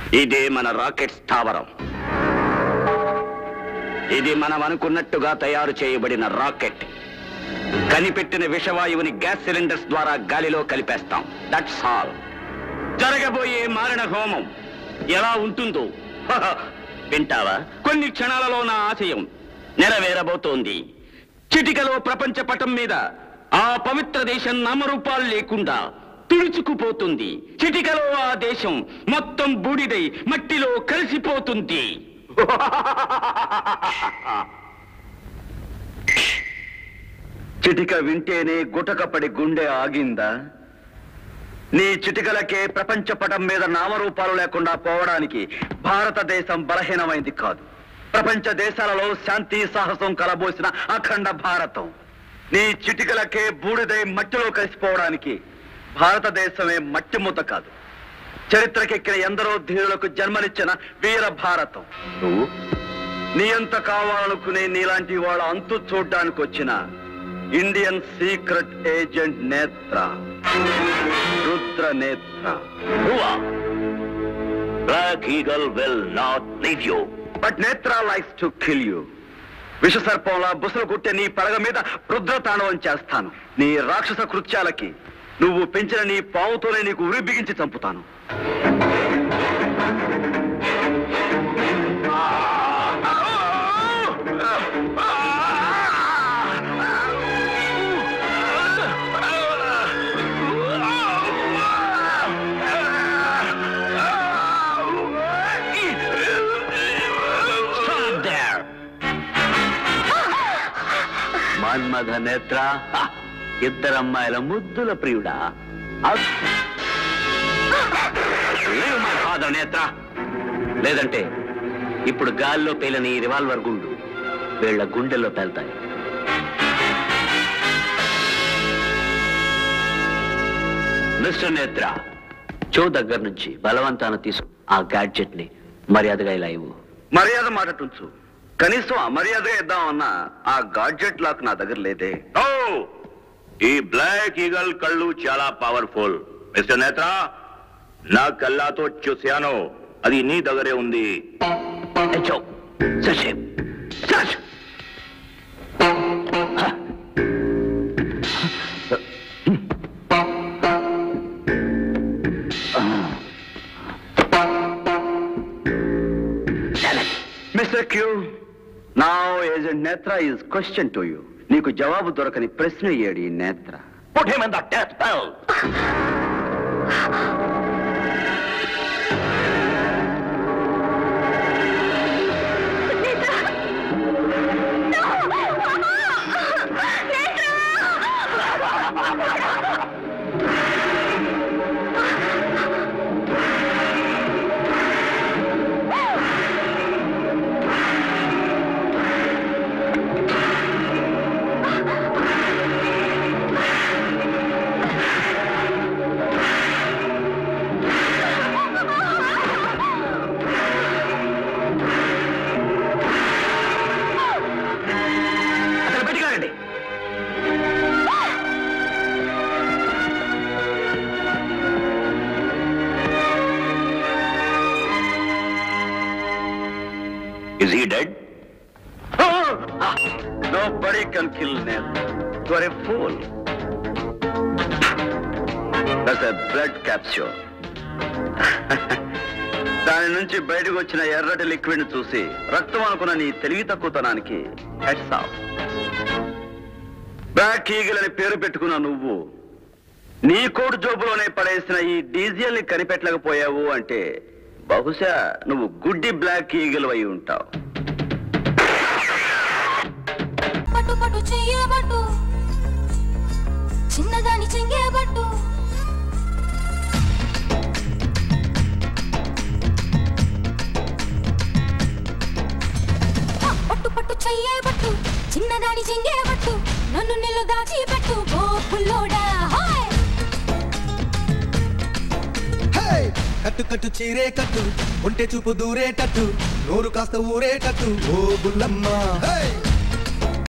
ఇదే మన రాకెట్ స్థావరం ఇది మనం అనుకున్నట్టుగా తయారు చేయబడిన రాకెట్ కనిపెట్టిన విషవాయువుని గ్యాస్ సిలిండర్స్ ద్వారా గాలిలో కలిపేస్తాం దట్స్ ఆల్ జరగబోయే మారణ హోమం ఎలా ఉంటుందో హహ, వింటావా కొన్ని క్షణాలలో నా ఆశయం నెరవేరబోతోంది చిటికలో ప్రపంచ పటం మీద ఆ పవిత్ర దేశం నామరూపాలు లేకుండా తుడుచుకుపోతుంది చిటికలో ఆ దేశం మొత్తం బూడిదై మట్టిలో కలిసిపోతుంది చిటిక వింటేనే గుటకపడి గుండె ఆగిందా నీ చిటికలకే ప్రపంచ పటం మీద నామరూపాలు లేకుండా పోవడానికి భారతదేశం బలహీనమైంది కాదు ప్రపంచ దేశాలలో శాంతి సాహసం కలబోసిన అఖండ భారతం నీ చిటికలకే బూడిదై మట్టిలో కలిసిపోవడానికి భారతదేశమే మట్టి మూత కాదు చరిత్రకెక్కిన ఎందరో ధీరులకు జన్మనిచ్చిన వీర భారతం నువ్వు నీ అంత కావాలనుకునే నీలాంటి వాళ్ళ అంతు చూడ్డానికి వచ్చిన ఇండియన్ సీక్రెట్ ఏజెంట్ నేత్ర రుద్ర నేత్ర Black Eagle will not leave you. But Netra likes to kill you విషసర్పంలా బుసలు కుట్టే నీ పడగ మీద రుద్ర తాండవం చేస్తాను నీ రాక్షస కృత్యాలకి నువ్వు పెంచిన నీ పావుతోనే నీకు ఉరి బిగించి చంపుతాను Stop there! మన్మథ నేత్ర హ! ఇద్దరమ్మాయిల ముద్దుల ప్రియుడా Leave my father, నేత్ర లేదంటే ఇప్పుడు గాల్లో పేలిన ఈ రివాల్వర్ గుండు వీళ్ళ గుండెల్లో పేల్తాయి మిస్టర్ నేత్ర చో దగ్గర నుంచి బలవంతాన తీసుకు ఆ గ్యాడ్జెట్ ని మర్యాదగా ఇలా ఇవ్వు మర్యాద మాటటుంచు కనీసం అమర్యాదగా ఇద్దామన్నా ఆ గాడ్జెట్ లాక్ నా దగ్గర లేదే ఓ ఈ బ్లాక్ ఈగల్ కళ్ళు చాలా పవర్ఫుల్ మిస్టర్ నేత్ర నా కళ్ళతో చూశాను అది నీ దగ్గరే ఉంది Echo, search him. Search! Mister Q నా agent Netra is question to you నీకు జవాబు దొరకని ప్రశ్న ఏడి నేత్ర Put him in the death bell. అతను పెట్టుకోండి is he dead nobody can kill Netra you are a fool that's a blood capsule దాని నుంచి బయటకు వచ్చిన ఎర్రటి లిక్విడ్ చూసి రక్తం అనుకున్న నీ తెలివి తక్కువతనానికి హెడ్స్ ఆఫ్ బ్లాక్ ఈగిల్ అని పేరు పెట్టుకున్న నువ్వు నీ కోటు జోబులోనే పడేసిన ఈ డీజిల్ ని కనిపెట్టలేకపోయావు అంటే బహుశా నువ్వు గుడ్డి బ్లాక్ ఈగిల్ అయి ఉంటావు పట్టు పట్టు చెయ్యబట్టు చిన్నదాని చెంగేబట్టు పట్టు పట్టు చెయ్యబట్టు చిన్నదాని చెంగేబట్టు నన్ను నిల్లు దాచిపెట్టు ఓ పుల్లోడా హాయ్ హే! కట్టు కట్టు చీరే కట్టు ఒంటె చూపు దూరేటట్టు నోరు కాస్త ఊరేటట్టు ఓ బుల్లమ్మ హే!